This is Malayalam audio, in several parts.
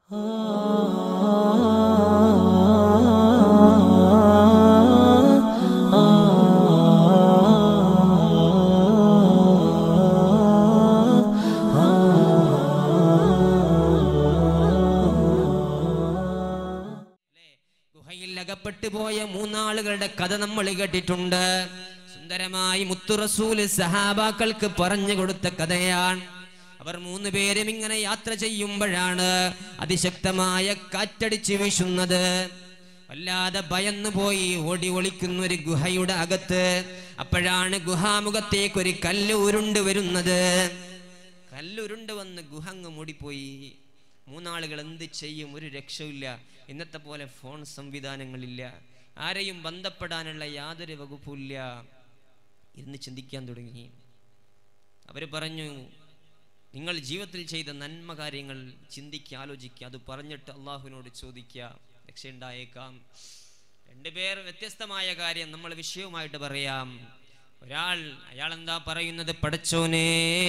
ഗുഹയിൽ അകപ്പെട്ടു പോയ മൂന്നാളുകളുടെ കഥ നമ്മൾ കേട്ടിട്ടുണ്ട് സുന്ദരമായി മുത്തുറസൂല് സഹാബാക്കൾക്ക് പറഞ്ഞു കൊടുത്ത കഥയാണ് അവർ മൂന്ന് പേരും ഇങ്ങനെ യാത്ര ചെയ്യുമ്പോഴാണ് അതിശക്തമായ കാറ്റടിച്ച് വീശുന്നത് വല്ലാതെ ഭയന്നു പോയി ഓടി ഒളിക്കുന്ന ഒരു ഗുഹയുടെ അകത്ത് അപ്പോഴാണ് ഗുഹാമുഖത്തേക്ക് ഒരു കല്ല് ഉരുണ്ട് വരുന്നത് കല്ലുരുണ്ട് വന്ന് ഗുഹ അങ്ങ് മൂടിപ്പോയി മൂന്നാളുകൾ എന്ത് ചെയ്യും ഒരു രക്ഷയില്ല ഇന്നത്തെ പോലെ ഫോൺ സംവിധാനങ്ങളില്ല ആരെയും ബന്ധപ്പെടാനുള്ള യാതൊരു വകുപ്പുമില്ല ഇരുന്ന് ചിന്തിക്കാൻ തുടങ്ങി അവർ പറഞ്ഞു നിങ്ങൾ ജീവിതത്തിൽ ചെയ്ത നന്മ കാര്യങ്ങൾ ചിന്തിക്കുക ആലോചിക്കുക അത് പറഞ്ഞിട്ട് അള്ളാഹുവിനോട് ചോദിക്കുക രക്ഷയുണ്ടായേക്കാം രണ്ടുപേർ വ്യത്യസ്തമായ കാര്യം നമ്മൾ വിഷയവുമായിട്ട് പറയാം ഒരാൾ അയാൾ എന്താ പറയുന്നത് പടച്ചോനേ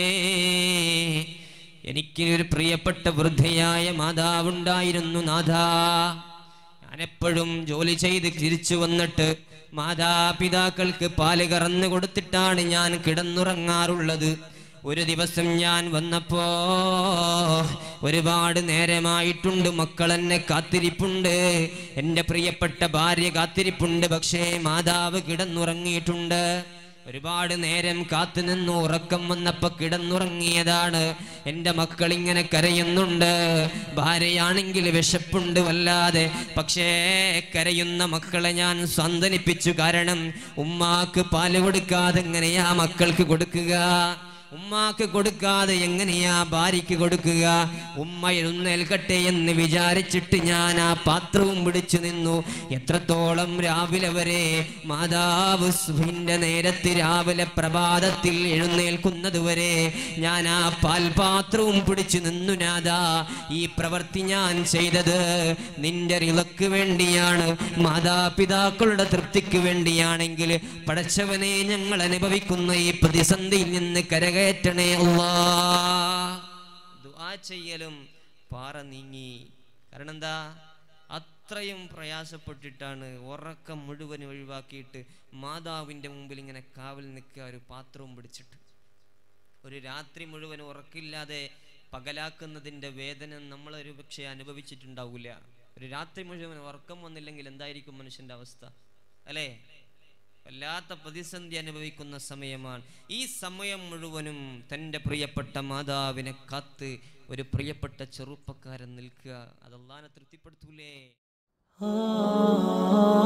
എനിക്ക് ഒരു പ്രിയപ്പെട്ട വൃദ്ധയായ മാതാവുണ്ടായിരുന്നു നാഥാ ഞാനെപ്പോഴും ജോലി ചെയ്ത് തിരിച്ചു വന്നിട്ട് മാതാപിതാക്കൾക്ക് പാല് കറന്നു കൊടുത്തിട്ടാണ് ഞാൻ കിടന്നുറങ്ങാറുള്ളത് ഒരു ദിവസം ഞാൻ വന്നപ്പോ ഒരുപാട് നേരമായിട്ടുണ്ട് മക്കൾ എന്നെ കാത്തിരിപ്പുണ്ട് എൻ്റെ പ്രിയപ്പെട്ട ഭാര്യ കാത്തിരിപ്പുണ്ട് പക്ഷേ മാതാവ് കിടന്നുറങ്ങിയിട്ടുണ്ട് ഒരുപാട് നേരം കാത്തു നിന്ന് ഉറക്കം വന്നപ്പോ കിടന്നുറങ്ങിയതാണ് എൻ്റെ മക്കൾ ഇങ്ങനെ കരയുന്നുണ്ട് ഭാര്യയാണെങ്കിൽ വിശപ്പുണ്ട് വല്ലാതെ പക്ഷേ കരയുന്ന മക്കളെ ഞാൻ സാന്ത്വനിപ്പിച്ചു കാരണം ഉമ്മാക്ക് പാല് കൊടുക്കാതെ എങ്ങനെയാ മക്കൾക്ക് കൊടുക്കുക ഉമ്മാക്ക് കൊടുക്കാതെ എങ്ങനെയാ ഭാര്യയ്ക്ക് കൊടുക്കുക ഉമ്മ എഴുന്നേൽക്കട്ടെ എന്ന് വിചാരിച്ചിട്ട് ഞാൻ ആ പാത്രവും പിടിച്ചു നിന്നു എത്രത്തോളം രാവിലെ വരെ മാതാവ് സുഭിന്റെ നേരത്ത് രാവിലെ പ്രഭാതത്തിൽ എഴുന്നേൽക്കുന്നത് വരെ ഞാൻ ആ പാൽപാത്രവും പിടിച്ചു നിന്നു നാദാ ഈ പ്രവൃത്തി ഞാൻ ചെയ്തത് നിന്റെ റിളക്ക് വേണ്ടിയാണ് മാതാപിതാക്കളുടെ തൃപ്തിക്ക് വേണ്ടിയാണെങ്കിൽ പടച്ചവനെ ഞങ്ങൾ അനുഭവിക്കുന്ന ഈ പ്രതിസന്ധിയിൽ നിന്ന് കരകയറ്റണേ അല്ലാ ദുആ ചെയ്യലും പാറ നീങ്ങി കാരണം എന്താ അത്രയും പ്രയാസപ്പെട്ടിട്ടാണ് ഉറക്കം മുഴുവൻ ഒഴിവാക്കിയിട്ട് മാതാവിൻ്റെ മുമ്പിൽ ഇങ്ങനെ കാവൽ നിൽക്കുക ഒരു പാത്രവും പിടിച്ചിട്ട് ഒരു രാത്രി മുഴുവൻ ഉറക്കില്ലാതെ പകലാക്കുന്നതിൻ്റെ വേദന നമ്മൾ ഒരു പക്ഷേ അനുഭവിച്ചിട്ടുണ്ടാവില്ല ഒരു രാത്രി മുഴുവൻ ഉറക്കം വന്നില്ലെങ്കിൽ എന്തായിരിക്കും മനുഷ്യൻ്റെ അവസ്ഥ അല്ലേ വല്ലാത്ത പ്രതിസന്ധി അനുഭവിക്കുന്ന സമയമാണ് ഈ സമയം മുഴുവനും തൻ്റെ പ്രിയപ്പെട്ട മാതാവിനെ കാത്ത് ഒരു പ്രിയപ്പെട്ട ചെറുപ്പക്കാരൻ നിൽക്കുക അത് അള്ളാനെ തൃപ്തിപ്പെടുത്തൂലേ ആ